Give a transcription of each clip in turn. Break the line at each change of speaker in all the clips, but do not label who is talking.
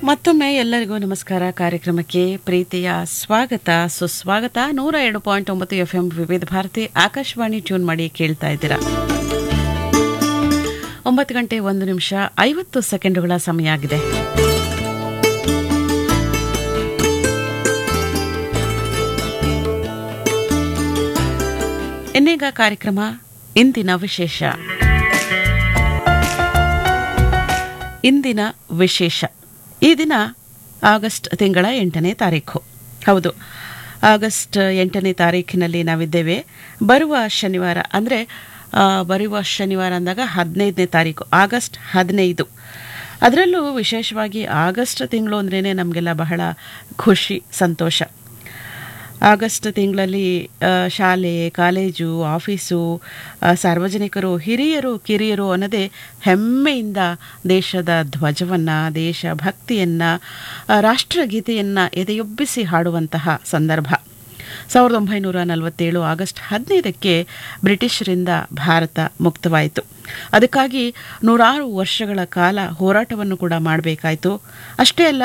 ಮತ್ತೊಮ್ಮೆ ಎಲ್ಲರಿಗೂ ನಮಸ್ಕಾರ ಕಾರ್ಯಕ್ರಮಕ್ಕೆ ಪ್ರೀತಿಯ ಸ್ವಾಗತ ಸುಸ್ವಾಗತ ನೂರ ಎರಡು ಪಾಯಿಂಟ್ ಒಂಬತ್ತು ಎಫ್ ಎಂ ವಿವಿಧ ಭಾರತಿ ಆಕಾಶವಾಣಿ ಟ್ಯೂನ್ ಮಾಡಿ ಕೇಳ್ತಾ ಇದ್ದೀರಾ ಒಂಬತ್ತು ಗಂಟೆ ಒಂದು ನಿಮಿಷ ಐವತ್ತು ಸೆಕೆಂಡುಗಳ ಸಮಯ ಆಗಿದೆ ಇನ್ನೀಗ ಕಾರ್ಯಕ್ರಮ ಇಂದಿನ ವಿಶೇಷ ಇಂದಿನ ವಿಶೇಷ ಈ ದಿನ ಆಗಸ್ಟ್ ತಿಂಗಳ ಎಂಟನೇ ತಾರೀಖು ಹೌದು ಆಗಸ್ಟ್ ಎಂಟನೇ ತಾರೀಖಿನಲ್ಲಿ ನಾವಿದ್ದೇವೆ ಬರುವ ಶನಿವಾರ ಅಂದರೆ ಬರುವ ಶನಿವಾರ ಅಂದಾಗ ಹದಿನೈದನೇ ತಾರೀಕು ಆಗಸ್ಟ್ ಹದಿನೈದು ಅದರಲ್ಲೂ ವಿಶೇಷವಾಗಿ ಆಗಸ್ಟ್ ತಿಂಗಳು ಅಂದ್ರೇ ನಮಗೆಲ್ಲ ಬಹಳ ಖುಷಿ ಸಂತೋಷ ಆಗಸ್ಟ್ ತಿಂಗಳಲ್ಲಿ ಶಾಲೆ ಕಾಲೇಜು ಆಫೀಸು ಸಾರ್ವಜನಿಕರು ಹಿರಿಯರು ಕಿರಿಯರು ಅನ್ನೋದೇ ಹೆಮ್ಮೆಯಿಂದ ದೇಶದ ಧ್ವಜವನ್ನು ದೇಶಭಕ್ತಿಯನ್ನು ರಾಷ್ಟ್ರಗೀತೆಯನ್ನು ಎದೆಯೊಬ್ಬಿಸಿ ಹಾಡುವಂತಹ ಸಂದರ್ಭ ಸಾವಿರದ ಒಂಬೈನೂರ ನಲವತ್ತೇಳು ಆಗಸ್ಟ್ ಹದಿನೈದಕ್ಕೆ ಬ್ರಿಟಿಷರಿಂದ ಭಾರತ ಮುಕ್ತವಾಯಿತು ಅದಕ್ಕಾಗಿ ನೂರಾರು ವರ್ಷಗಳ ಕಾಲ ಹೋರಾಟವನ್ನು ಕೂಡ ಮಾಡಬೇಕಾಯಿತು ಅಷ್ಟೇ ಅಲ್ಲ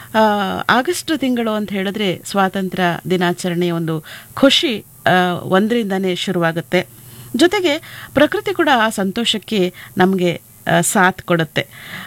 ಆಗಸ್ಟ್ ತಿಂಗಳು ಅಂತ ಹೇಳಿದ್ರೆ ಸ್ವಾತಂತ್ರ್ಯ ದಿನಾಚರಣೆಯ ಒಂದು ಖುಷಿ ಒಂದರಿಂದನೇ ಶುರುವಾಗುತ್ತೆ ಜೊತೆಗೆ ಪ್ರಕೃತಿ ಕೂಡ ಆ ಸಂತೋಷಕ್ಕೆ ನಮಗೆ ಸಾಥ್ ಕೊಡುತ್ತೆ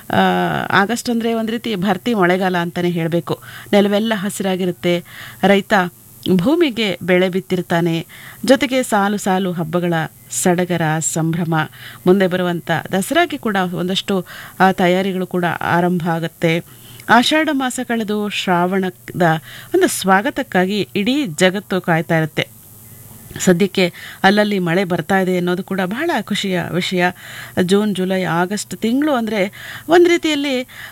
ಆಗಸ್ಟ್ ಅಂದರೆ ಒಂದು ರೀತಿ ಭರ್ತಿ ಮಳೆಗಾಲ ಅಂತಲೇ ಹೇಳಬೇಕು ನೆಲವೆಲ್ಲ ಹಸಿರಾಗಿರುತ್ತೆ ರೈತ ಭೂಮಿಗೆ ಬೆಳೆ ಬಿತ್ತಿರ್ತಾನೆ ಜೊತೆಗೆ ಸಾಲು ಸಾಲು ಹಬ್ಬಗಳ ಸಡಗರ ಸಂಭ್ರಮ ಮುಂದೆ ಬರುವಂಥ ದಸರಾಗೆ ಕೂಡ ಒಂದಷ್ಟು ತಯಾರಿಗಳು ಕೂಡ ಆರಂಭ ಆಗುತ್ತೆ ಆಷಾಢ ಮಾಸ ಕಳೆದು ಶ್ರಾವಣದ ಒಂದು ಸ್ವಾಗತಕ್ಕಾಗಿ ಇಡೀ ಜಗತ್ತು ಕಾಯ್ತಾ ಇರುತ್ತೆ ಸದ್ಯಕ್ಕೆ ಅಲ್ಲಲ್ಲಿ ಮಳೆ ಬರ್ತಾ ಇದೆ ಅನ್ನೋದು ಕೂಡ ಬಹಳ ಖುಷಿಯ ವಿಷಯ ಜೂನ್ ಜುಲೈ ಆಗಸ್ಟ್ ತಿಂಗಳು ಅಂದರೆ ಒಂದು ರೀತಿಯಲ್ಲಿ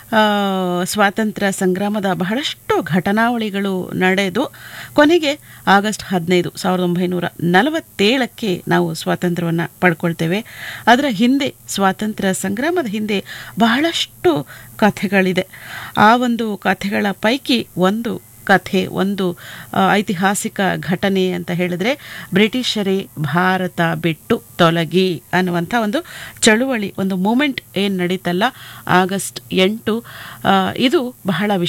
ಸ್ವಾತಂತ್ರ್ಯ ಸಂಗ್ರಾಮದ ಬಹಳಷ್ಟು ಘಟನಾವಳಿಗಳು ನಡೆದು ಕೊನೆಗೆ ಆಗಸ್ಟ್ ಹದಿನೈದು ಸಾವಿರದ ಒಂಬೈನೂರ ನಲವತ್ತೇಳಕ್ಕೆ ನಾವು ಸ್ವಾತಂತ್ರ್ಯವನ್ನು ಪಡ್ಕೊಳ್ತೇವೆ ಅದರ ಹಿಂದೆ ಸ್ವಾತಂತ್ರ್ಯ ಸಂಗ್ರಾಮದ ಹಿಂದೆ ಬಹಳಷ್ಟು ಕಥೆಗಳಿದೆ ಆ ಒಂದು ಕಥೆಗಳ ಪೈಕಿ ಒಂದು ಕಥೆ ಒಂದು ಐತಿಹಾಸಿಕ ಘಟನೆ ಅಂತ ಹೇಳಿದ್ರೆ ಬ್ರಿಟಿಷರೇ ಭಾರತ ಬಿಟ್ಟು ತೊಲಗಿ ಅನ್ನುವಂಥ ಒಂದು ಚಳುವಳಿ ಒಂದು ಮೂಮೆಂಟ್ ಏನು ನಡೀತಲ್ಲ ಆಗಸ್ಟ್ ಎಂಟು ಇದು ಬಹಳ